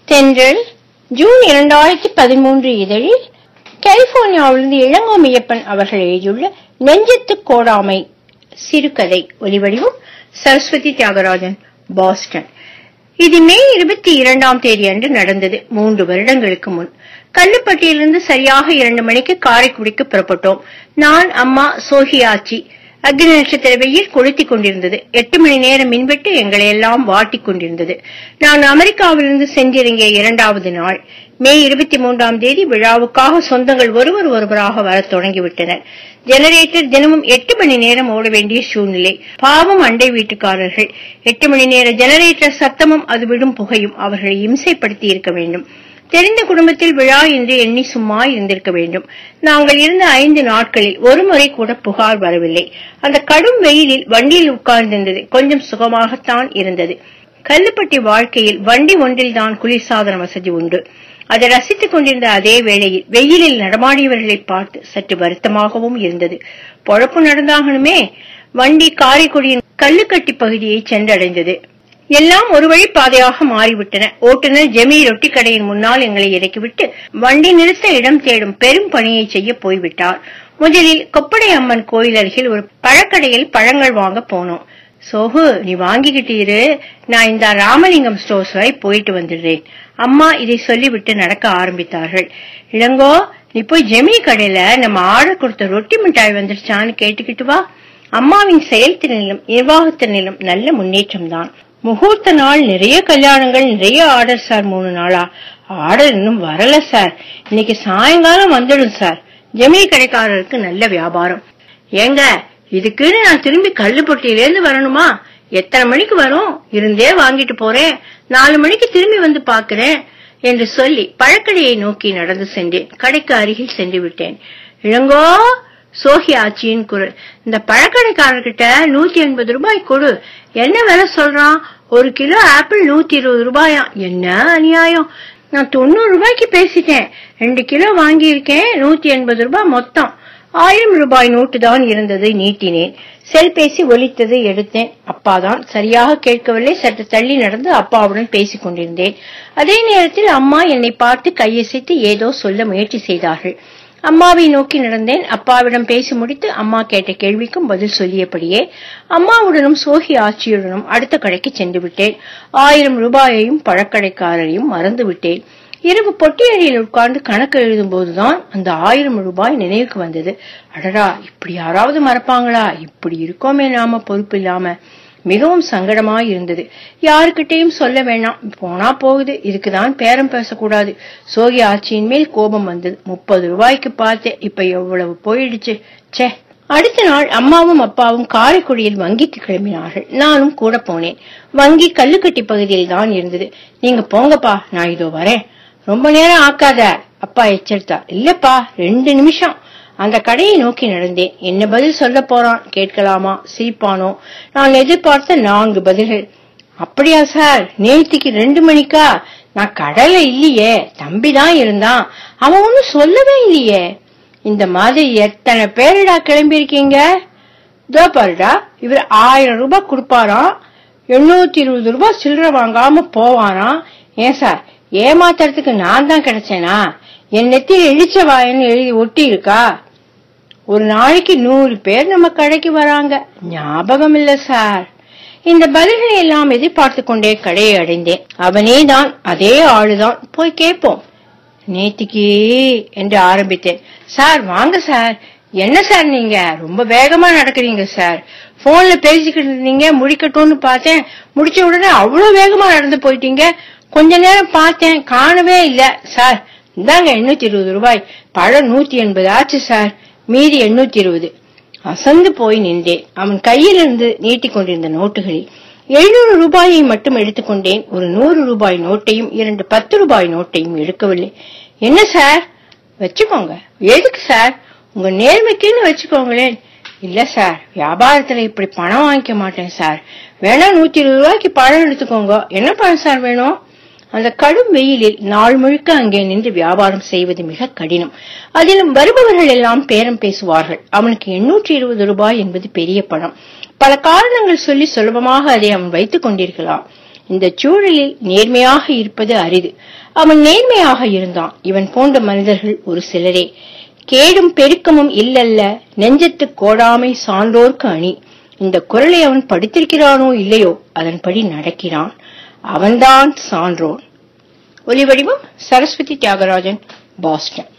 தென்றல் ஜூன் இரண்டாயிரத்தி பதிமூன்று இதழில் கலிபோர்னியாவிலிருந்து இளங்கோமையப்பன் அவர்கள் எழுதியுள்ள நெஞ்சத்து கோடாமை சிறுகதை ஒலிவடிவம் சரஸ்வதி தியாகராஜன் பாஸ்டன் இது மே இருபத்தி இரண்டாம் தேதி அன்று நடந்தது மூன்று வருடங்களுக்கு முன் கல்லுப்பட்டியிலிருந்து சரியாக இரண்டு மணிக்கு காரைக்குடிக்கு புறப்பட்டோம் நான் அம்மா சோஹியாச்சி அக்னி நட்சத்திர வெயில் கொளுத்திக் கொண்டிருந்தது எட்டு மணி நேரம் மின்வெட்டு எங்களை எல்லாம் வாட்டிக் கொண்டிருந்தது நான் அமெரிக்காவிலிருந்து சென்றிறங்கிய இரண்டாவது நாள் மே இருபத்தி மூன்றாம் தேதி விழாவுக்காக சொந்தங்கள் ஒருவர் ஒருவராக வரத் தொடங்கிவிட்டனர் ஜெனரேட்டர் தினமும் எட்டு மணி நேரம் ஓட வேண்டிய சூழ்நிலை பாவம் அண்டை வீட்டுக்காரர்கள் எட்டு மணி நேர ஜெனரேட்டர் சத்தமும் அது விடும் புகையும் அவர்களை இம்சைப்படுத்தி இருக்க வேண்டும் தெரிந்த குடும்பத்தில் விழா என்று எண்ணி சும்மா இருந்திருக்க வேண்டும் நாங்கள் இருந்த ஐந்து நாட்களில் ஒரு முறை கூட புகார் வரவில்லை அந்த கடும் வெயிலில் வண்டியில் உட்கார்ந்திருந்தது கொஞ்சம் சுகமாகத்தான் இருந்தது கல்லுப்பட்டி வாழ்க்கையில் வண்டி ஒன்றில் தான் குளிர்சாதன வசதி உண்டு அதை ரசித்துக் கொண்டிருந்த அதே வேளையில் வெயிலில் நடமாடியவர்களை பார்த்து சற்று வருத்தமாகவும் இருந்தது பொழப்பு நடந்தாகணுமே வண்டி காரைக்குடியின் கல்லுக்கட்டி பகுதியை சென்றடைந்தது எல்லாம் ஒரு வழி பாதையாக மாறிவிட்டன ஓட்டுநர் ஜெமி ரொட்டி கடையின் முன்னால் எங்களை இறக்கிவிட்டு வண்டி நிறுத்த இடம் தேடும் பெரும் பணியை செய்ய போய்விட்டார் முதலில் கொப்படை அம்மன் கோயில் அருகில் ஒரு பழக்கடையில் பழங்கள் வாங்க போனோம் சோகு நீ வாங்கிக்கிட்டு இரு நான் இந்த ராமலிங்கம் ஸ்டோர்ஸ் வரை போயிட்டு வந்துடுறேன் அம்மா இதை சொல்லிவிட்டு நடக்க ஆரம்பித்தார்கள் இளங்கோ நீ போய் ஜெமி கடையில நம்ம ஆர்டர் கொடுத்த ரொட்டி மிட்டாய் வந்துருச்சான்னு கேட்டுக்கிட்டு வா அம்மாவின் செயல்திறனிலும் நிர்வாகத்திறனிலும் நல்ல முன்னேற்றம் தான் முகூர்த்த நாள் நிறைய கல்யாணங்கள் நிறைய ஆர்டர் சார் மூணு நாளா ஆர்டர் இன்னும் வரல சார் இன்னைக்கு சாயங்காலம் வந்துடும் சார் ஜெமி கடைக்காரருக்கு நல்ல வியாபாரம் ஏங்க இதுக்குன்னு நான் திரும்பி கல்லுப்பட்டியில இருந்து வரணுமா எத்தனை மணிக்கு வரும் இருந்தே வாங்கிட்டு போறேன் நாலு மணிக்கு திரும்பி வந்து பாக்குறேன் என்று சொல்லி பழக்கடையை நோக்கி நடந்து சென்றேன் கடைக்கு அருகில் சென்று விட்டேன் இளங்கோ சோகி ஆச்சியின் குரல் இந்த பழக்கடைக்காரர்கிட்ட நூத்தி எண்பது ரூபாய் கொடு என்ன விலை சொல்றான் ஒரு கிலோ ஆப்பிள் நூத்தி இருபது ரூபாயா என்ன அநியாயம் நான் தொண்ணூறு ரூபாய்க்கு பேசிட்டேன் ரெண்டு கிலோ வாங்கியிருக்கேன் நூத்தி எண்பது ரூபாய் மொத்தம் ஆயிரம் ரூபாய் நோட்டு தான் இருந்தது நீட்டினேன் செல்பேசி ஒலித்தது எடுத்தேன் அப்பாதான் சரியாக கேட்கவில்லை சற்று தள்ளி நடந்து அப்பாவுடன் பேசிக் கொண்டிருந்தேன் அதே நேரத்தில் அம்மா என்னை பார்த்து கையசைத்து ஏதோ சொல்ல முயற்சி செய்தார்கள் அம்மாவை நோக்கி நடந்தேன் அப்பாவிடம் பேசி முடித்து அம்மா கேட்ட கேள்விக்கும் பதில் சொல்லியபடியே அம்மாவுடனும் சோகி ஆட்சியுடனும் அடுத்த கடைக்கு சென்று விட்டேன் ஆயிரம் ரூபாயையும் பழக்கடைக்காரரையும் மறந்து விட்டேன் இரவு பொட்டியடியில் உட்கார்ந்து கணக்கு எழுதும் போதுதான் அந்த ஆயிரம் ரூபாய் நினைவுக்கு வந்தது அடடா இப்படி யாராவது மறப்பாங்களா இப்படி இருக்கோமே நாம பொறுப்பு இல்லாம மிகவும் சங்கடமாய் இருந்தது யாருக்கிட்டையும் சொல்ல வேணாம் போனா போகுது இதுக்குதான் பேரம் பேசக்கூடாது சோகி ஆட்சியின் மேல் கோபம் வந்தது முப்பது ரூபாய்க்கு பார்த்தேன் இப்ப எவ்வளவு போயிடுச்சு சே அடுத்த நாள் அம்மாவும் அப்பாவும் காரைக்குடியில் வங்கிக்கு கிளம்பினார்கள் நானும் கூட போனேன் வங்கி கல்லுக்கட்டி பகுதியில் தான் இருந்தது நீங்க போங்கப்பா நான் இதோ வரேன் ரொம்ப நேரம் ஆக்காத அப்பா எச்சரித்தார் இல்லப்பா ரெண்டு நிமிஷம் அந்த கடையை நோக்கி நடந்தேன் என்ன பதில் சொல்ல போறான் கேட்கலாமா சிரிப்பானோ நான் எதிர்பார்த்த நான்கு பதில்கள் அப்படியா சார் நேத்திக்கு ரெண்டு மணிக்கா நான் கடலை இல்லையே தம்பி தான் இருந்தான் அவன் ஒன்னும் சொல்லவே இல்லையே இந்த மாதிரி எத்தனை பேருடா கிளம்பி இருக்கீங்க இதோ பாருடா இவர் ஆயிரம் ரூபாய் கொடுப்பாராம் எண்ணூத்தி இருபது ரூபாய் சில்லற வாங்காம போவாராம் ஏன் சார் ஏமாத்துறதுக்கு நான் தான் கிடைச்சேனா என் நெத்தியில் இழிச்ச வாயன்னு எழுதி ஒட்டி இருக்கா ஒரு நாளைக்கு நூறு பேர் நம்ம கடைக்கு வராங்க ஞாபகம் இல்ல சார் இந்த பதில்களை எல்லாம் எதிர்பார்த்து கொண்டே கடையை அடைந்தேன் அவனே தான் அதே ஆளுதான் போய் கேட்போம் நேத்திக்கு என்று ஆரம்பித்தேன் சார் வாங்க சார் என்ன சார் நீங்க ரொம்ப வேகமா நடக்கிறீங்க சார் போன்ல பேசிக்கிட்டு இருந்தீங்க முடிக்கட்டும்னு பார்த்தேன் முடிச்ச உடனே அவ்வளவு வேகமா நடந்து போயிட்டீங்க கொஞ்ச நேரம் பார்த்தேன் காணவே இல்ல சார் இந்தாங்க எண்ணூத்தி இருபது ரூபாய் பழம் நூத்தி எண்பது ஆச்சு சார் மீதி எண்ணூத்தி இருபது அசந்து போய் நின்றேன் அவன் கையிலிருந்து நீட்டிக் கொண்டிருந்த நோட்டுகளில் எழுநூறு ரூபாயை மட்டும் எடுத்துக்கொண்டேன் ஒரு நூறு ரூபாய் நோட்டையும் இரண்டு பத்து ரூபாய் நோட்டையும் எடுக்கவில்லை என்ன சார் வச்சுக்கோங்க எதுக்கு சார் உங்க நேர்மைக்குன்னு வச்சுக்கோங்களேன் இல்ல சார் வியாபாரத்துல இப்படி பணம் வாங்கிக்க மாட்டேன் சார் வேணா நூத்தி இருபது ரூபாய்க்கு பழம் எடுத்துக்கோங்க என்ன பழம் சார் வேணும் அந்த கடும் வெயிலில் நாள் முழுக்க அங்கே நின்று வியாபாரம் செய்வது மிக கடினம் அதிலும் வருபவர்கள் எல்லாம் பேரம் பேசுவார்கள் அவனுக்கு எண்ணூற்றி இருபது ரூபாய் என்பது பெரிய பணம் பல காரணங்கள் சொல்லி சுலபமாக அதை அவன் வைத்துக் கொண்டிருக்கலாம் இந்த சூழலில் நேர்மையாக இருப்பது அரிது அவன் நேர்மையாக இருந்தான் இவன் போன்ற மனிதர்கள் ஒரு சிலரே கேடும் பெருக்கமும் இல்லல்ல நெஞ்சத்து கோடாமை சான்றோர்க்கு அணி இந்த குரலை அவன் படித்திருக்கிறானோ இல்லையோ அதன்படி நடக்கிறான் அவன்தான் சான்றோன் ஒலிவடிவம் சரஸ்வதி தியாகராஜன் பாஸ்டன்